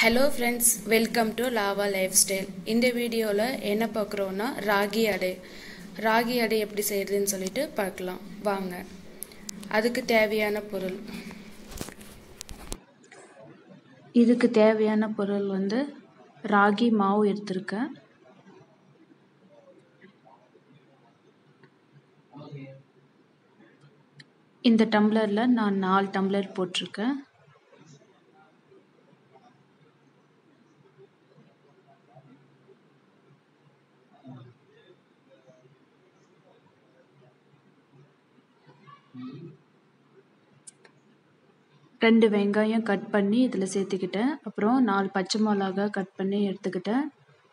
hello friends welcome to lava lifestyle இந்த வீடியோவில் என்ன பார்க்குறோன்னா ராகி அடை ராகி அடை எப்படி செய்கிறதுன்னு சொல்லிட்டு பார்க்கலாம் வாங்க அதுக்கு தேவையான பொருள் இதுக்கு தேவையான பொருள் வந்து ராகி மாவு எடுத்திருக்கேன் இந்த டம்ளரில் நான் நாலு டம்ளர் போட்டிருக்கேன் ரெண்டு வெங்காயம் கட் பண்ணி இதில் சேர்த்துக்கிட்டேன் அப்புறம் நாலு பச்சை மிளகா கட் பண்ணி எடுத்துக்கிட்டேன்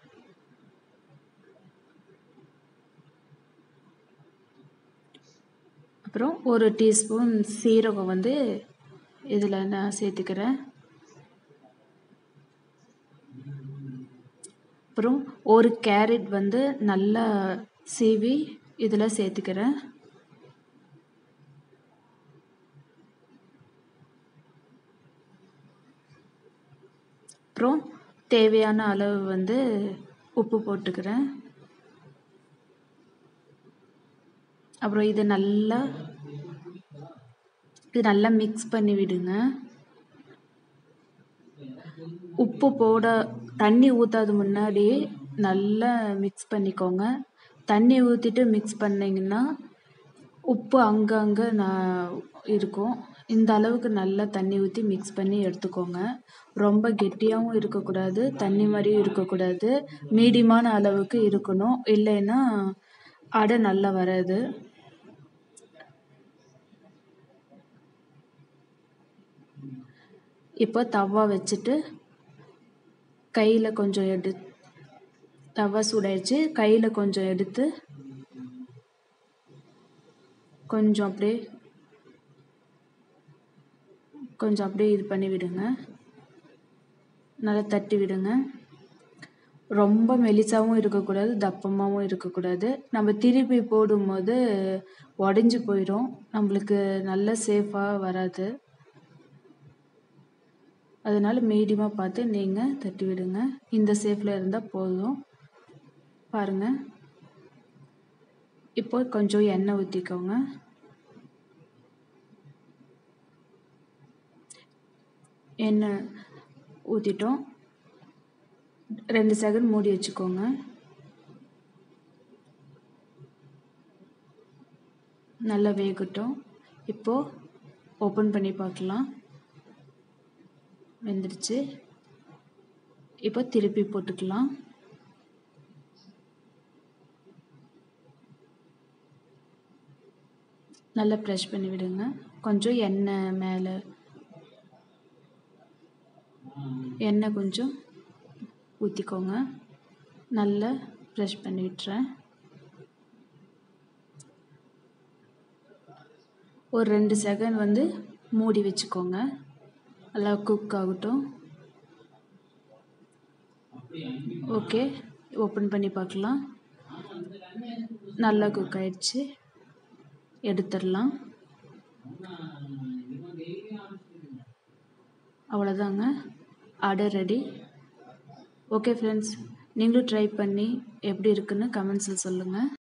அப்புறம் ஒரு டீஸ்பூன் சீரகம் வந்து இதில் நான் சேர்த்துக்கிறேன் அப்புறம் ஒரு கேரட் வந்து நல்லா சீவி இதில் சேர்த்துக்கிறேன் அப்புறம் தேவையான அளவு வந்து உப்பு போட்டுக்கிறேன் அப்புறம் இது நல்லா இது நல்லா மிக்ஸ் பண்ணி விடுங்க உப்பு போட தண்ணி ஊற்றாத முன்னாடி நல்லா மிக்ஸ் பண்ணிக்கோங்க தண்ணி ஊற்றிட்டு மிக்ஸ் பண்ணிங்கன்னா உப்பு அங்கங்கே நான் இருக்கும் இந்த அளவுக்கு நல்லா தண்ணி ஊற்றி மிக்ஸ் பண்ணி எடுத்துக்கோங்க ரொம்ப கெட்டியாகவும் இருக்கக்கூடாது தண்ணி மாதிரியும் இருக்கக்கூடாது மீடியமான அளவுக்கு இருக்கணும் இல்லைன்னா அடை நல்லா வராது இப்போ தவா வச்சுட்டு கையில் கொஞ்சம் எடு தவா சூடாயிடுச்சு கையில் கொஞ்சம் எடுத்து கொஞ்சம் அப்படியே கொஞ்சம் அப்படியே இது பண்ணி விடுங்க நல்லா தட்டி விடுங்க ரொம்ப மெலிசாவும் இருக்கக்கூடாது தப்பமாகவும் இருக்கக்கூடாது நம்ம திருப்பி போடும்போது உடஞ்சி போயிடும் நம்மளுக்கு நல்ல சேஃபாக வராது அதனால் மீடியமாக பார்த்து நீங்கள் தட்டி விடுங்க இந்த சேஃபில் இருந்தால் போதும் பாருங்கள் இப்போ கொஞ்சம் எண்ணெய் ஊற்றிக்கோங்க எண்ணெய் ஊற்றிட்டோம் ரெண்டு செகண்ட் மூடி வச்சுக்கோங்க நல்லா வேகட்டும் இப்போது ஓப்பன் பண்ணி பார்க்கலாம் வெந்துடுச்சு இப்போ திருப்பி போட்டுக்கலாம் நல்லா ப்ரெஷ் பண்ணி விடுங்க கொஞ்சம் எண்ணெய் மேலே எண்ணெய் கொஞ்சம் ஊற்றிக்கோங்க நல்லா ப்ரெஷ் பண்ணி விட்டுறேன் ஒரு ரெண்டு செகண்ட் வந்து மூடி வச்சுக்கோங்க நல்லா குக் ஆகட்டும் ஓகே ஓப்பன் பண்ணி பார்க்கலாம் நல்லா குக் ஆயிடுச்சு எடுத்துடலாம் அவ்வளோதாங்க அடை ரெடி ஓகே ஃப்ரெண்ட்ஸ் நீங்களும் ட்ரை பண்ணி எப்படி இருக்குன்னு கமெண்ட்ஸில் சொல்லுங்கள்